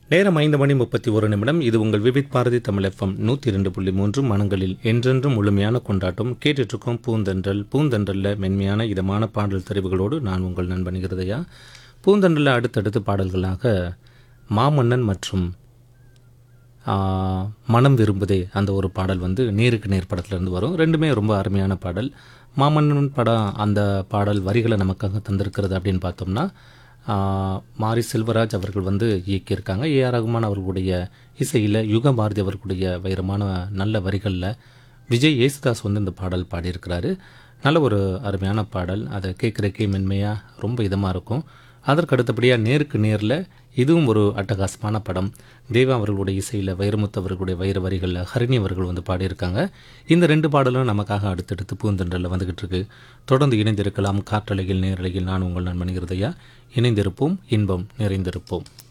நேரம் ஐந்து மணி முப்பத்தி ஒரு நிமிடம் இது உங்கள் விவித் பாரதி தமிழ் எஃப்எம் நூற்றி இரண்டு புள்ளி மூன்று மனங்களில் என்றென்றும் முழுமையான கொண்டாட்டம் கேட்டுட்ருக்கோம் பூந்தென்றல் பூந்தென்றல்ல மென்மையான இதமான பாடல் தெரிவுகளோடு நான் உங்கள் நண்பன் இருதயா பூந்தென்றலில் அடுத்தடுத்து பாடல்களாக மாமன்னன் மற்றும் ஆ, மனம் விரும்புதே அந்த ஒரு பாடல் வந்து நேருக்கு நேர் படத்துலேருந்து வரும் ரெண்டுமே ரொம்ப அருமையான பாடல் மாமன்னன் படம் அந்த பாடல் வரிகளை நமக்காக தந்திருக்கிறது அப்படின்னு பார்த்தோம்னா ஆ, மாரி செல்வராஜ் அவர்கள் வந்து இயக்கியிருக்காங்க ஏஆர் ரகுமான் அவர்களுடைய இசையில் யுக பாரதி அவர்களுடைய வைரமான நல்ல வரிகளில் விஜய் ஏசுதாஸ் வந்து இந்த பாடல் பாடியிருக்கிறாரு நல்ல ஒரு அருமையான பாடல் அதை கேட்குறக்கே மென்மையாக ரொம்ப இதமாக இருக்கும் அதற்கு அடுத்தபடியாக நேருக்கு நேரில் இதுவும் ஒரு அட்டகாசமான படம் தேவா அவர்களுடைய இசையில் வைரமுத்து அவர்களுடைய வைர வரிகளில் ஹரிணி அவர்கள் வந்து பாடியிருக்காங்க இந்த ரெண்டு பாடலும் நமக்காக அடுத்தடுத்து பூந்தென்றலில் வந்துகிட்டு இருக்கு தொடர்ந்து இணைந்திருக்கலாம் காற்றலையில் நேரலையில் நான் உங்கள் நண்பன் இருதையா இணைந்திருப்போம் இன்பம் நிறைந்திருப்போம்